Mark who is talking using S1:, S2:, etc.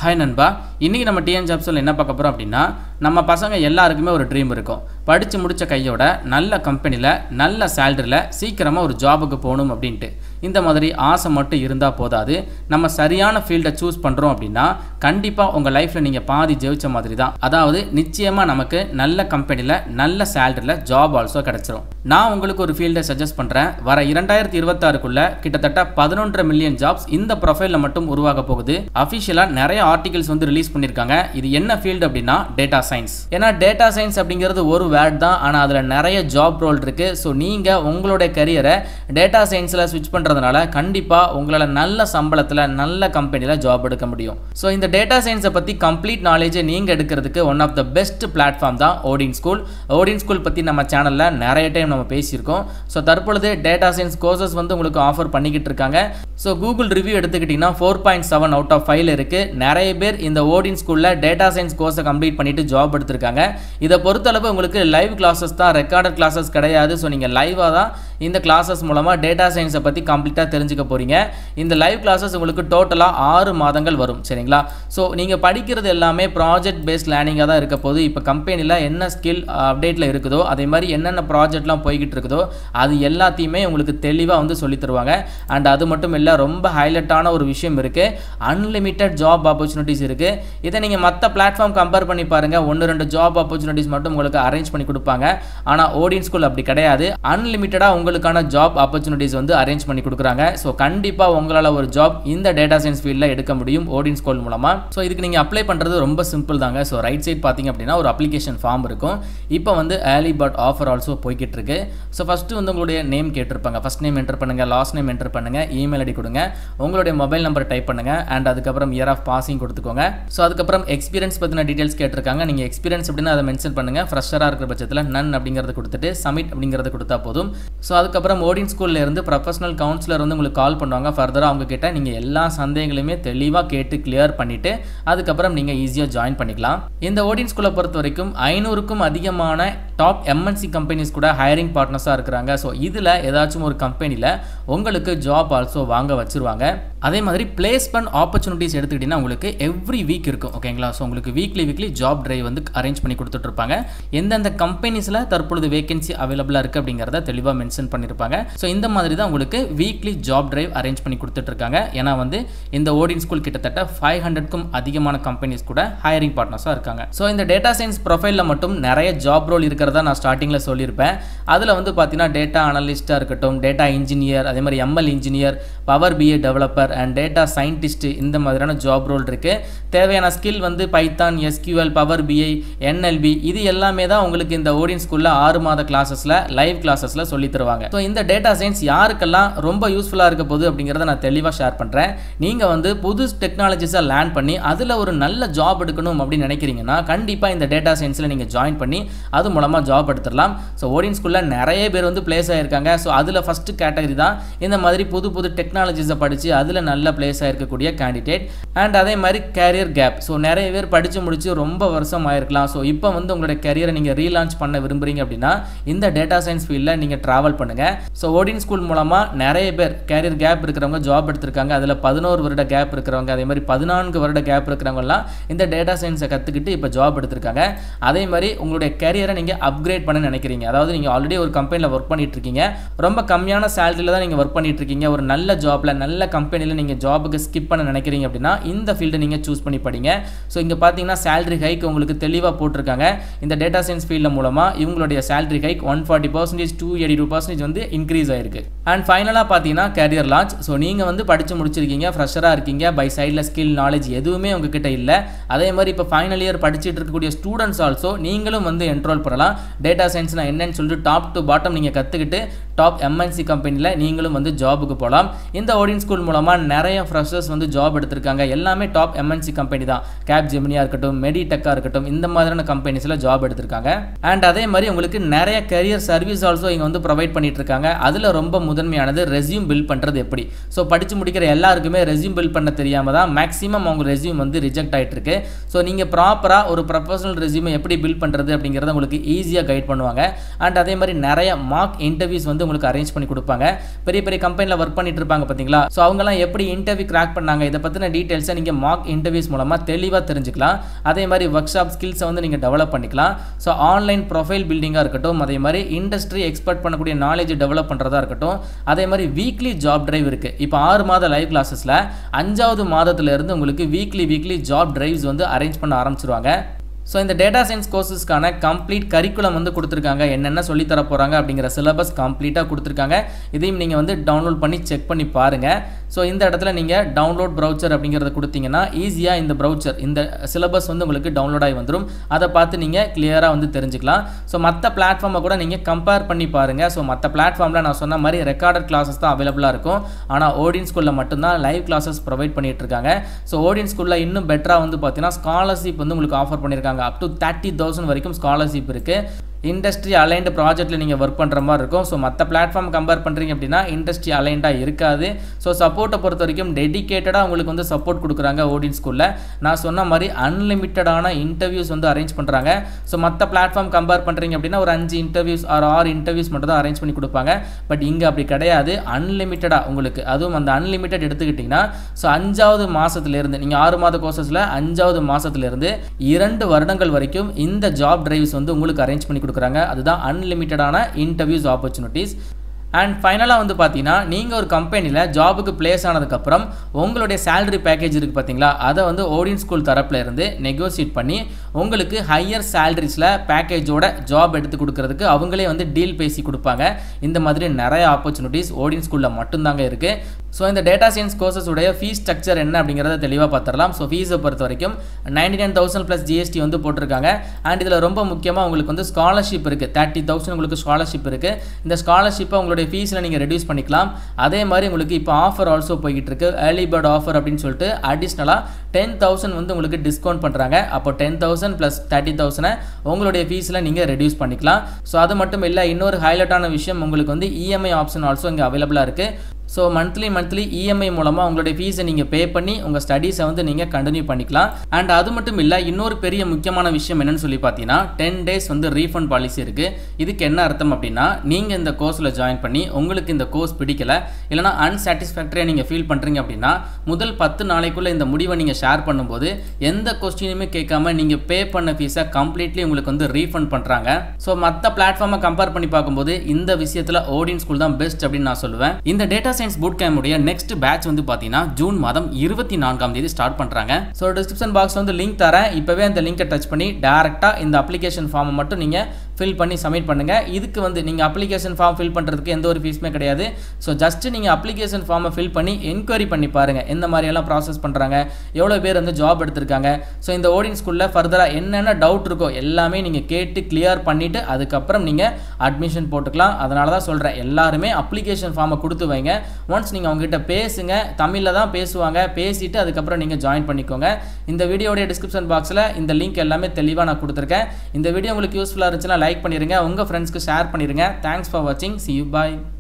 S1: hi நண்பா இன்றைக்கி நம்ம டிஎன் ஜாப்ஸில் என்ன பார்க்க போகிறோம் அப்படின்னா நம்ம பசங்க எல்லாருக்குமே ஒரு ட்ரீம் இருக்கும் படித்து முடித்த கையோட நல்ல கம்பெனியில் நல்ல சேலரியில் சீக்கிரமாக ஒரு ஜாபுக்கு போகணும் அப்படின்ட்டு இந்த மாதிரி ஆசை மட்டும் இருந்தால் போதாது நம்ம சரியான ஃபீல்டை சூஸ் பண்ணுறோம் அப்படின்னா கண்டிப்பாக உங்கள் லைஃப்பில் நீங்கள் பாதி ஜெயிச்ச மாதிரி தான் அதாவது நிச்சயமாக நமக்கு நல்ல கம்பெனியில் நல்ல சேலரியில் ஜாப் ஆல்சோ கிடச்சிரும் நான் உங்களுக்கு ஒரு ஃபீல்டை சஜஸ்ட் பண்ணுறேன் வர இரண்டாயிரத்தி இருபத்தாறுக்குள்ளே கிட்டத்தட்ட பதினொன்றரை மில்லியன் ஜாப்ஸ் இந்த ப்ரொஃபைலில் மட்டும் உருவாக போகுது அஃபிஷியலாக நிறைய ஆர்டிகல்ஸ் வந்து ரிலீஸ் பண்ணியிருக்காங்க இது என்ன ஃபீல்டு அப்படின்னா டேட்டா சயின்ஸ் ஏன்னா டேட்டா சயின்ஸ் அப்படிங்கிறது ஒரு வேர்ட் தான் ஆனால் அதில் நிறைய ஜாப் ரோல் இருக்குது ஸோ நீங்கள் உங்களுடைய கரியரை டேட்டா சயின்ஸில் ஸ்விட்ச் பண்ணுறதுனால கண்டிப்பாக உங்களால் நல்ல சம்பளத்தில் நல்ல கம்பெனியில் ஜாப் எடுக்க முடியும் ஸோ இந்த டேட்டா சயின்ஸை பற்றி கம்ப்ளீட் நாலேஜை நீங்கள் எடுக்கிறதுக்கு one of the best platform தான் ஓடின் ஸ்கூல் ஓடின் ஸ்கூல் பற்றி நம்ம சேனலில் நிறைய டைம் நம்ம பேசியிருக்கோம் ஸோ தற்பொழுது டேட்டா சயின்ஸ் கோர்சஸ் வந்து உங்களுக்கு ஆஃபர் பண்ணிக்கிட்டு இருக்காங்க ஸோ கூகுள் ரிவ்யூ எடுத்துக்கிட்டிங்கன்னா four point seven out of five இருக்குது நிறைய பேர் இந்த ஓடின் ஸ்கூலில் டேட்டா சயின்ஸ் கோர்ஸை கம்ப்ளீட் பண்ணிட்டு ஜாப் எடுத்திருக்காங்க இதை பொறுத்தளவு உங்களுக்கு லைவ் கிளாஸஸ் தான் ரெக்கார்டட் கிளாஸஸ் கிடையாது ஸோ நீங்கள் லைவாக தான் இந்த கிளாஸஸ் மூலமாக டேட்டா சயின்ஸை பற்றி கம்ப்ளீட்டாக தெரிஞ்சுக்க போகிறீங்க இந்த லைவ் கிளாஸஸ் உங்களுக்கு டோட்டலாக ஆறு மாதங்கள் வரும் சரிங்களா ஸோ நீங்கள் படிக்கிறது எல்லாமே ப்ராஜெக்ட் பேஸ்ட் லேர்னிங்காக தான் இருக்க போது இப்போ கம்பெனியில் என்ன ஸ்கில் அப்டேட்டில் இருக்குதோ அதே மாதிரி என்னென்ன ப்ராஜெக்ட்லாம் போய்கிட்டு இருக்குதோ அது எல்லாத்தையுமே உங்களுக்கு தெளிவாக வந்து சொல்லி தருவாங்க அண்ட் அது மட்டும் இல்லை ரொம்ப ஹைலைட்டான ஒரு விஷயம் இருக்குது அன்லிமிட்டெட் ஜாப் ஆப்பர்ச்சுனிட்டிஸ் இருக்குது இதை நீங்கள் மற்ற பிளாட்ஃபார்ம் கம்பேர் பண்ணி பாருங்கள் ஒன்று ரெண்டு ஜாப் ஆப்பர்ச்சுனிட்டிஸ் மட்டும் உங்களுக்கு அரேஞ்ச் பண்ணி கொடுப்பாங்க ஆனால் ஓடியன் ஸ்கூல் அப்படி கிடையாது அன்லிமிட்டடாக உங்களுக்கான ஜாப் ஆப்பர்ச்சுனிட்டிஸ் வந்து அரேஞ்ச் பண்ணி கொடுக்குறாங்க ஸோ கண்டிப்பாக உங்களால் ஒரு ஜாப் இந்த டேட்டா சயின்ஸ் ஃபீல்டில் எடுக்க முடியும் ஓடின் ஸ்கூல் மூலமாக ஸோ இதுக்கு நீங்கள் அப்ளை பண்ணுறது ரொம்ப சிம்பிள் தாங்க ஸோ ரைட் சைட் பார்த்தீங்க அப்படின்னா ஒரு அப்ளிகேஷன் ஃபார்ம் இருக்கும் இப்போ வந்து ஏர்லி பட் ஆஃபர் ஆல்சோ போய்கிட்டு இருக்கு ஸோ ஃபஸ்ட்டு வந்து உங்களுடைய நேம் கேட்டிருப்பாங்க ஃபஸ்ட் நேம் என்டர் பண்ணுங்கள் லாஸ்ட் நேம் என்டர் பண்ணுங்கள் இமெயில் ஐடி கொடுங்க உங்களுடைய மொபைல் நம்பர் டைப் பண்ணுங்கள் அண்ட் அதுக்கப்புறம் இயர் ஆஃப் பாசிங் கொடுத்துக்கோங்க ஸோ அதுக்கப்புறம் எக்ஸ்பீரியன்ஸ் பற்றின டீட்டெயில்ஸ் கேட்டிருக்காங்க நீங்கள் எக்ஸ்பீரியன்ஸ் அப்படின்னு அதை மென்ஷன் பண்ணுங்கள் ஃப்ரெஷராக இருக்கிற பட்சத்தில் நன் அப்படிங்கிறத கொடுத்துட்டு சமிட் அப்படிங்கிறத கொடுத்தா போதும் ஸோ அதுக்கப்புறம் ஓடின் ஸ்கூல்ல இருந்து ப்ரொஃபஷனல் கவுன்சிலர் வந்து உங்களுக்கு கால் பண்ணுவாங்க ஃபர்தராக அவங்க கிட்ட நீங்கள் எல்லா சந்தேகங்களையுமே தெளிவாக கேட்டு கிளியர் பண்ணிவிட்டு அதுக்கப்புறம் நீங்கள் ஈஸியாக ஜாயின் பண்ணிக்கலாம் இந்த ஓடின் ஸ்கூலை பொறுத்த வரைக்கும் ஐநூறுக்கும் அதிகமான டாப் எம்என்சி கம்பெனிஸ் கூட ஹையரிங் பார்ட்னர்ஸாக இருக்கிறாங்க ஸோ இதில் ஏதாச்சும் ஒரு கம்பெனியில் உங்களுக்கு ஜாப் ஆல்சோ வாங்க வச்சுருவாங்க அதே மாதிரி பிளேஸ்மெண்ட் ஆப்பர்ச்சுனிட்டிஸ் எடுத்துக்கிட்டிங்கன்னா உங்களுக்கு எவ்ரி வீக் இருக்கும் ஓகேங்களா ஸோ உங்களுக்கு வீக்லி வீக்லி ஜாப் ட்ரைவ் வந்து அரேஞ்ச் பண்ணி கொடுத்துட்ருப்பாங்க எந்தெந்த கம்பெனிஸில் தற்பொழுது வேகன்சி அவைலபிளாக இருக்குது அப்படிங்கிறத தெளிவாக மென்ஷன் பண்ணியிருப்பாங்க ஸோ இந்த மாதிரி தான் உங்களுக்கு வீக்லி ஜாப் ட்ரைவ் அரேஞ்ச் பண்ணி கொடுத்துட்ருக்காங்க ஏன்னா வந்து இந்த ஓடின் ஸ்கூல் கிட்டத்தட்ட ஃபைவ் ஹண்ட்ரட்க்கும் அதிகமான கம்பெனிஸ் கூட ஹையரிங் பார்ட்னர்ஸாக இருக்காங்க ஸோ இந்த டேட்டா சயின்ஸ் ப்ரொஃபைலில் மட்டும் நிறைய ஜாப் ரோல் இருக்கிறதா நான் ஸ்டார்டிங்கில் சொல்லியிருப்பேன் அதில் வந்து பார்த்தீங்கன்னா டேட்டா அனலிஸ்ட்டாக இருக்கட்டும் டேட்டா இன்ஜினியர் அதே மாதிரி ML engineer power BI developer and data scientist இந்த மாதிரியான ஜாப் ரோல் இருக்குது தேவையான ஸ்கில் வந்து Python SQL power BI NLP இது எல்லாமே தான் உங்களுக்கு இந்த ஓடின் ஸ்கூலில் ஆறு மாத கிளாஸஸில் லைவ் கிளாஸஸில் சொல்லி தருவாங்க ஸோ இந்த டேட்டா சயின்ஸ் யாருக்கெல்லாம் ரொம்ப யூஸ்ஃபுல்லாக இருக்க போகுது அப்படிங்கிறத நான் தெளிவாக ஷேர் பண்ணுறேன் நீங்கள் வந்து புது டெக்னாலஜிஸை லேர்ன் பண்ணி அதில் ஒரு நல்ல ஜாப் எடுக்கணும் அப்படின்னு நினைக்கிறீங்கன்னா கண்டிப்பாக இந்த டேட்டா சயின்ஸில் நீங்கள் ஜாயின் பண்ணி அது மூலமாக ஜாப் எடுத்துடலாம் ஸோ ஓடின் ஸ்கூலில் நிறைய பேர் வந்து பிளேஸ் ஆகிருக்காங்க ஸோ அதில் ஃபஸ்ட்டு கேட்டகரி தான் இந்த மாதிரி புது புது டெக்னாலஜிஸை படித்து அதில் நல்ல பிளேஸ் ஆகிருக்கக்கூடிய கேண்டிடேட் அண்ட் அதே மாதிரி கேரியர் கேப் ஸோ நிறைய பேர் படித்து முடிச்சு ரொம்ப வருஷம் ஆயிருக்கலாம் ஸோ இப்போ வந்து உங்களுடைய கரியரை நீங்கள் ரீலான்ச் பண்ண விரும்புகிறீங்க அப்படின்னா இந்த டேட்டா சயின்ஸ் ஃபீல்டில் நீங்கள் ட்ராவல் பண்ணுங்கள் ஸோ ஓடின் ஸ்கூல் மூலமாக நிறைய பேர் கேரியர் கேப் இருக்கிறவங்க ஜாப் எடுத்திருக்காங்க அதில் பதினோரு வருட கேப் இருக்கிறவங்க அதே மாதிரி பதினான்கு வருட கேப் இருக்கிறவங்கலாம் இந்த டேட்டா சயின்ஸை கற்றுக்கிட்டு இப்போ ஜாப் எடுத்திருக்காங்க அதே மாதிரி உங்களுடைய கேரியரை நீங்கள் அப்கிரேட் பண்ண நினைக்கிறீங்க அதாவது நீங்கள் ஆல்ரெடி ஒரு கம்பெனியில் ஒர்க் பண்ணிட்டு இருக்கீங்க ரொம்ப கம்மியான சேலரியில் தான் நீங்கள் ஒர்க் பண்ணிட்டு இருக்கீங்க ஒரு நல்ல ஜாப்பில் நல்ல கம்பெனியில் நீங்கள் ஜாபுக்கு ஸ்கிப் பண்ண நினைக்கிறீங்க அப்படின்னா இந்த ஃபீல்டை நீங்கள் சூஸ் பண்ணி படிங்க ஸோ இங்கே பார்த்தீங்கன்னா சேலரி ஹைக் உங்களுக்கு தெளிவாக போட்டிருக்காங்க இந்த டேட்டா சயின்ஸ் ஃபீல்டில் மூலமாக இவங்களுடைய salary hike one forty percentage two eighty two percentage வந்து இன்க்ரீஸ் ஆயிருக்கு அண்ட் ஃபைனலாக பார்த்தீங்கன்னா கேரியர் லான்ச் ஸோ நீங்கள் வந்து படித்து முடிச்சிருக்கீங்க ஃப்ரெஷராக இருக்கீங்க பை சைடில் ஸ்கில் நாலேஜ் எதுவுமே உங்ககிட்ட இல்லை அதே மாதிரி இப்போ ஃபைனல் இயர் படிச்சுட்டு இருக்கக்கூடிய ஸ்டூடெண்ட்ஸ் ஆல்சோ நீங்களும் வந்து என்ரோல் பண்ணலாம் டேட்டா சயின்ஸ்னா என்னன்னு சொல்லிட்டு டாப் டு பாட்டம் நீங்கள் கற்றுக்கிட்டு டாப் எம்என்சி கம்பெனியில் நீங்களும் வந்து ஜாபுக்கு போகலாம் இந்த ஓடின் ஸ்கூல் மூலமாக நிறைய ஃப்ரெஷர்ஸ் வந்து ஜாப் எடுத்திருக்காங்க எல்லாமே டாப் எம்என்சி கம்பெனி தான் கேப் ஜெமினியாக இருக்கட்டும் மெடிடெக்காக இருக்கட்டும் இந்த மாதிரியான கம்பெனிஸில் ஜாப் எடுத்திருக்காங்க அண்ட் அதே மாதிரி உங்களுக்கு நிறைய கரியர் சர்வீஸ் ஆல்சோ இங்கே வந்து ப்ரொவைட் பண்ணிட்டு இருக்காங்க அதில் ரொம்ப முதன்மையானது ரெஸ்யூம் பில்ட் பண்ணுறது எப்படி ஸோ படித்து முடிக்கிற எல்லாருக்குமே ரெஸ்யூம் பில்ட் பண்ண தெரியாமல் தான் மேக்ஸிமம் அவங்க ரெஸ்யூம் வந்து ரிஜெக்ட் ஆகிட்டு இருக்கு ஸோ நீங்கள் ப்ராப்பராக ஒரு ப்ரொஃபஷனல் ரெஸ்யூமை எப்படி பில்ட் பண்ணுறது அப்படிங்கிறத உங்களுக்கு ஈஸியாக கைட் பண்ணுவாங்க அண்ட் அதே மாதிரி நிறைய மார்க் இன்டர்வியூஸ் வந்து வந்து உங்களுக்கு அரேஞ்ச் பண்ணி கொடுப்பாங்க பெரிய பெரிய கம்பெனியில் ஒர்க் பண்ணிட்டு இருப்பாங்க பார்த்தீங்களா ஸோ அவங்கலாம் எப்படி இன்டர்வியூ கிராக் பண்ணாங்க இதை பற்றின டீட்டெயில்ஸை நீங்கள் மார்க் இன்டர்வியூஸ் மூலமாக தெளிவாக தெரிஞ்சுக்கலாம் அதே மாதிரி ஒர்க் ஷாப் ஸ்கில்ஸை வந்து நீங்கள் டெவலப் பண்ணிக்கலாம் ஸோ ஆன்லைன் ப்ரொஃபைல் பில்டிங்காக இருக்கட்டும் அதே மாதிரி இண்டஸ்ட்ரி எக்ஸ்பெக்ட் பண்ணக்கூடிய நாலேஜ் டெவலப் பண்ணுறதா இருக்கட்டும் அதே மாதிரி வீக்லி ஜாப் டிரைவ் இருக்குது இப்போ ஆறு மாத லைவ் கிளாஸஸில் அஞ்சாவது மாதத்துலேருந்து உங்களுக்கு வீக்லி வீக்லி ஜாப் டிரைவ்ஸ் வந்து அரேஞ்ச் பண்ண ஆரம்பிச்சிருவாங்க ஸோ இந்த டேட்டா சயின்ஸ் கோர்சஸ்க்கான கம்ப்ளீட் கரிக்குலம் வந்து கொடுத்துருக்காங்க என்னென்ன சொல்லி தர போகிறாங்க அப்படிங்கிற சிலபஸ் கம்ப்ளீட்டாக கொடுத்துருக்காங்க இதையும் நீங்கள் வந்து டவுன்லோட் பண்ணி செக் பண்ணி பாருங்கள் ஸோ இந்த இடத்துல நீங்கள் டவுன்லோட் ப்ரௌச்சர் அப்படிங்கிறத கொடுத்தீங்கன்னா ஈஸியாக இந்த ப்ரௌச்சர் இந்த சிலபஸ் வந்து உங்களுக்கு டவுன்லோட் ஆகி வந்துடும் அதை பார்த்து நீங்கள் கிளியராக வந்து தெரிஞ்சுக்கலாம் ஸோ மற்ற பிளாட்ஃபார்மை கூட நீங்கள் கம்பேர் பண்ணி பாருங்கள் ஸோ மற்ற பிளாட்ஃபார்மில் நான் சொன்ன மாதிரி ரெக்கார்டட் கிளாஸஸ் தான் அவைலபிளாக இருக்கும் ஆனால் ஓடியன் ஸ்கூலில் மட்டும்தான் லைவ் கிளாஸஸ் ப்ரொவைட் பண்ணிட்டு இருக்காங்க ஸோ ஓடியன் ஸ்கூலில் இன்னும் பெட்டராக வந்து பார்த்தீங்கன்னா ஸ்காலர்ஷிப் வந்து உங்களுக்கு ஆஃபர் பண்ணியிருக்காங்க அப் டு தேர்ட்டி தௌசண்ட் வரைக்கும் ஸ்காலர்ஷிப் இருக்குது இண்டஸ்ட்ரி அலைன்டு ப்ராஜெக்ட்டில் நீங்கள் ஒர்க் பண்ணுற மாதிரி இருக்கும் ஸோ மற்ற பிளாட்ஃபார்ம் கம்பேர் பண்ணுறீங்க அப்படின்னா இண்டஸ்ட்ரி அலைண்டாக இருக்காது ஸோ சப்போர்ட்டை பொறுத்த வரைக்கும் டெடிக்கேட்டடாக உங்களுக்கு வந்து சப்போர்ட் கொடுக்குறாங்க ஓடின் ஸ்கூலில் நான் சொன்ன மாதிரி அன்லிமிட்டடான இன்டர்வியூஸ் வந்து அரேஞ்ச் பண்ணுறாங்க ஸோ மற்ற பிளாட்ஃபார்ம் கம்பேர் பண்ணுறீங்க அப்படின்னா ஒரு அஞ்சு இன்டர்வியூஸ் ஆர் ஆறு இன்டர்வியூஸ் மட்டும் தான் அரேஞ்ச் பண்ணி கொடுப்பாங்க பட் இங்கே அப்படி கிடையாது அன்லிமிட்டடாக உங்களுக்கு அதுவும் அந்த அன்லிமிட்டட் எடுத்துக்கிட்டிங்கன்னா ஸோ அஞ்சாவது மாதத்துலேருந்து நீங்கள் ஆறு மாத கோர்சஸில் அஞ்சாவது மாதத்துலேருந்து இரண்டு வருடங்கள் வரைக்கும் இந்த ஜாப் டிரைவ்ஸ் வந்து உங்களுக்கு அரேஞ்ச் பண்ணி கொடுக்குறாங்க அதுதான் அன்லிமிட்டடான இன்டர்வியூஸ் ஆப்பர்ச்சுனிட்டிஸ் அண்ட் ஃபைனலாக வந்து பார்த்தீங்கன்னா நீங்கள் ஒரு கம்பெனியில் ஜாபுக்கு பிளேஸ் ஆனதுக்கப்புறம் உங்களுடைய சேலரி பேக்கேஜ் இருக்குது பார்த்தீங்களா அதை வந்து ஓடியன் ஸ்கூல் தரப்பில் இருந்து நெகோசியேட் பண்ணி உங்களுக்கு ஹையர் சேலரிஸில் பேக்கேஜோட ஜாப் எடுத்து கொடுக்கறதுக்கு அவங்களே வந்து டீல் பேசி கொடுப்பாங்க இந்த மாதிரி நிறைய ஆப்பர்ச்சுனிட்டிஸ் ஓடியன் ஸ்கூலில் மட்டும்தாங்க இருக்குது ஸோ இந்த டேட்டா சயின்ஸ் கோர்சஸ் உடைய ஃபீஸ் ஸ்ட்ரக்சர் என்ன அப்படிங்கிறத தெளிவாக பார்த்துடலாம் ஸோ ஃபீஸை பொறுத்த வரைக்கும் ninety nine thousand plus GST வந்து போட்டிருக்காங்க அண்ட் இதில் ரொம்ப முக்கியமாக உங்களுக்கு வந்து ஸ்காலர்ஷிப் இருக்குது தேர்ட்டி தௌசண்ட் உங்களுக்கு ஸ்காலர்ஷிப் இருக்குது இந்த ஸ்காலர்ஷிப்பை உங்களுடைய ஃபீஸில் நீங்கள் ரெடியூஸ் பண்ணிக்கலாம் அதே மாதிரி உங்களுக்கு இப்போ ஆஃபர் ஆல்சோ போய்கிட்டு இருக்கு ஏர்லி பேர்ட் ஆஃபர் அப்படின்னு சொல்லிட்டு அடிஷ்னலாக டென் தௌசண்ட் வந்து உங்களுக்கு டிஸ்கவுண்ட் பண்ணுறாங்க அப்போ டென் தௌசண்ட் ப்ளஸ் தேர்ட்டி தௌசண்டை உங்களுடைய ஃபீஸில் நீங்கள் ரெடியூஸ் பண்ணிக்கலாம் ஸோ அது மட்டும் இல்லை இன்னொரு ஹைலைட்டான விஷயம் உங்களுக்கு வந்து இஎம்ஐ ஆப்ஷன் ஆல்சோ இங்கே அவைலபிளாக இருக்குது ஸோ மந்த்லி மந்த்லி இஎம்ஐ மூலமாக உங்களுடைய ஃபீஸை நீங்கள் பே பண்ணி உங்கள் ஸ்டடீஸை வந்து நீங்கள் கண்டினியூ பண்ணிக்கலாம் அண்ட் அது மட்டும் இல்லை இன்னொரு பெரிய முக்கியமான விஷயம் என்னன்னு சொல்லி பார்த்தீங்கன்னா டென் டேஸ் வந்து ரீஃபண்ட் பாலிசி இருக்குது இதுக்கு என்ன அர்த்தம் அப்படின்னா நீங்கள் இந்த கோர்ஸில் ஜாயின் பண்ணி உங்களுக்கு இந்த கோர்ஸ் பிடிக்கல இல்லைனா அன்சாட்டிஸ்ஃபேக்டரியாக நீங்கள் ஃபீல் பண்ணுறீங்க அப்படின்னா முதல் பத்து நாளைக்குள்ளே இந்த முடிவை நீங்கள் ஷேர் பண்ணும்போது எந்த கொஸ்டினுமே கேட்காம நீங்கள் பே பண்ண ஃபீஸை கம்ப்ளீட்லி உங்களுக்கு வந்து ரீஃபண்ட் பண்ணுறாங்க ஸோ மற்ற பிளாட்ஃபார்மை கம்பேர் பண்ணி பார்க்கும்போது இந்த விஷயத்தில் ஓடியன் ஸ்கூல் தான் பெஸ்ட் அப்படின்னு நான் சொல்லுவேன் இந்த டேட்டா சயின்ஸ் பூட் கேமுடைய நெக்ஸ்ட் பேட்ச் வந்து பார்த்தீங்கன்னா ஜூன் மாதம் இருபத்தி நான்காம் தேதி ஸ்டார்ட் பண்ணுறாங்க ஸோ டிஸ்கிரிப்ஷன் பாக்ஸ் வந்து லிங்க் தரேன் இப்போவே அந்த லிங்கை டச் பண்ணி டேரெக்டாக இந்த அப்ளிகேஷன் ஃபார்மை மட்டும் நீங்கள் ஃபில் பண்ணி சப்மிட் பண்ணுங்கள் இதுக்கு வந்து நீங்கள் அப்ளிகேஷன் ஃபார்ம் ஃபில் பண்ணுறதுக்கு எந்த ஒரு ஃபீஸுமே கிடையாது ஸோ ஜஸ்ட் நீங்கள் அப்ளிகேஷன் ஃபார்மை ஃபில் பண்ணி என்கொயரி பண்ணி பாருங்கள் எந்த மாதிரியெல்லாம் ப்ராசஸ் பண்ணுறாங்க எவ்வளோ பேர் வந்து ஜாப் எடுத்திருக்காங்க ஸோ இந்த ஓடின் ஸ்கூலில் ஃபர்தராக என்னென்ன டவுட் இருக்கோ எல்லாமே நீங்கள் கேட்டு கிளியர் பண்ணிவிட்டு அதுக்கப்புறம் நீங்கள் அட்மிஷன் போட்டுக்கலாம் அதனால தான் சொல்கிறேன் எல்லாருமே அப்ளிகேஷன் ஃபார்மை கொடுத்து வைங்க ஒன்ஸ் நீங்கள் அவங்ககிட்ட பேசுங்க தமிழில் தான் பேசுவாங்க பேசிட்டு அதுக்கப்புறம் நீங்கள் ஜாயின் பண்ணிக்கோங்க இந்த வீடியோடைய டிஸ்கிரிப்ஷன் பாக்ஸில் இந்த லிங்க் எல்லாமே தெளிவாக நான் கொடுத்துருக்கேன் இந்த வீடியோ உங்களுக்கு யூஸ்ஃபுல்லாக இருந்துச்சுன்னா லைக் பண்ணிடுங்க உங்கள் ஃப்ரெண்ட்ஸ்க்கு ஷேர் பண்ணிடுங்க தேங்க்ஸ் ஃபார் வாட்சிங் சி யூ பாய்